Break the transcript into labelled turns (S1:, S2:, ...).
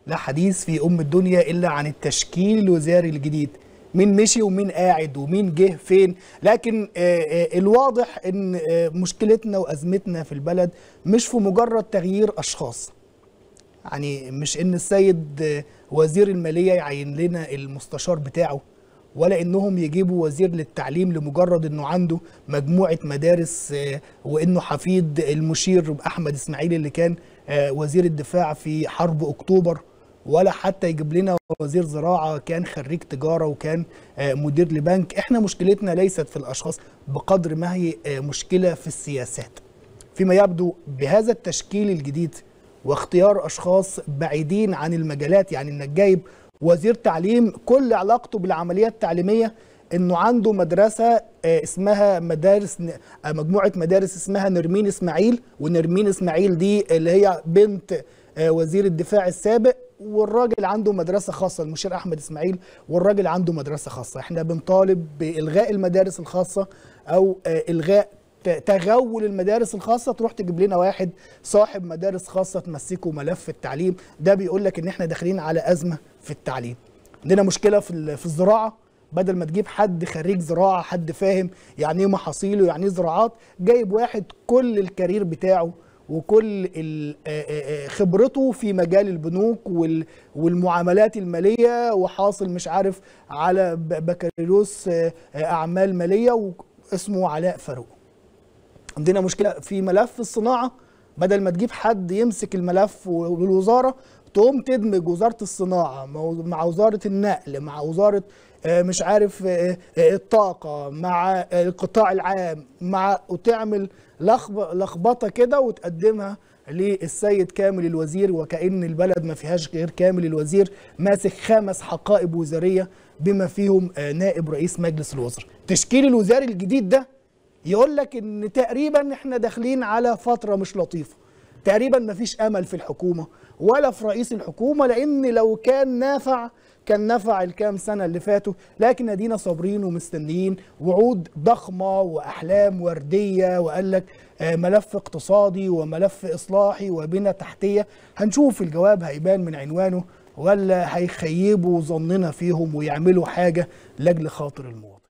S1: لا حديث في ام الدنيا الا عن التشكيل الوزاري الجديد مين مشي ومين قاعد ومين جه فين لكن آه، آه، الواضح ان آه، مشكلتنا وازمتنا في البلد مش في مجرد تغيير اشخاص يعني مش ان السيد آه، وزير الماليه يعين لنا المستشار بتاعه ولا انهم يجيبوا وزير للتعليم لمجرد انه عنده مجموعه مدارس آه، وانه حفيد المشير احمد اسماعيل اللي كان آه، وزير الدفاع في حرب اكتوبر ولا حتى يجيب لنا وزير زراعه كان خريج تجاره وكان آه، مدير لبنك احنا مشكلتنا ليست في الاشخاص بقدر ما هي آه، مشكله في السياسات فيما يبدو بهذا التشكيل الجديد واختيار اشخاص بعيدين عن المجالات يعني انك جايب وزير تعليم كل علاقته بالعمليه التعليميه انه عنده مدرسه آه، اسمها مدارس ن- آه، مجموعه مدارس اسمها نرمين اسماعيل ونرمين اسماعيل دي اللي هي بنت آه، وزير الدفاع السابق والراجل عنده مدرسه خاصه المشير احمد اسماعيل والراجل عنده مدرسه خاصه احنا بنطالب بالغاء المدارس الخاصه او آه، الغاء ت- تغول المدارس الخاصه تروح تجيب لنا واحد صاحب مدارس خاصه تمسكه ملف التعليم ده بيقول لك ان احنا داخلين على ازمه في التعليم عندنا مشكله في ال- في الزراعه بدل ما تجيب حد خريج زراعه حد فاهم يعني ايه محاصيل ويعني ايه زراعات جايب واحد كل الكارير بتاعه وكل ال- آه، آه، آه، خبرته في مجال البنوك وال- والمعاملات الماليه وحاصل مش عارف على ب- بكالوريوس آه، آه، اعمال ماليه واسمه علاء فاروق عندنا مشكله في ملف الصناعه بدل ما تجيب حد يمسك الملف والوزاره تقوم تدمج وزاره الصناعه مع- مع وزاره النقل مع وزاره آه، مش عارف آه، آه، الطاقه مع آه، القطاع العام مع وتعمل لخب- لخبطه كده وتقدمها للسيد كامل الوزير وكأن البلد ما فيهاش غير كامل الوزير ماسك خمس حقائب وزاريه بما فيهم آه، نائب رئيس مجلس الوزراء تشكيل الوزاري الجديد ده يقول لك ان تقريبا احنا داخلين على فتره مش لطيفه تقريبا مفيش امل في الحكومه ولا في رئيس الحكومه لان لو كان نافع كان نفع الكام سنه اللي فاتوا لكن ادينا صابرين ومستنيين وعود ضخمه واحلام ورديه وقال لك آه، ملف اقتصادي وملف اصلاحي وبنى تحتيه هنشوف الجواب هيبان من عنوانه ولا هيخيبوا ظننا فيهم ويعملوا حاجه لاجل خاطر المواطن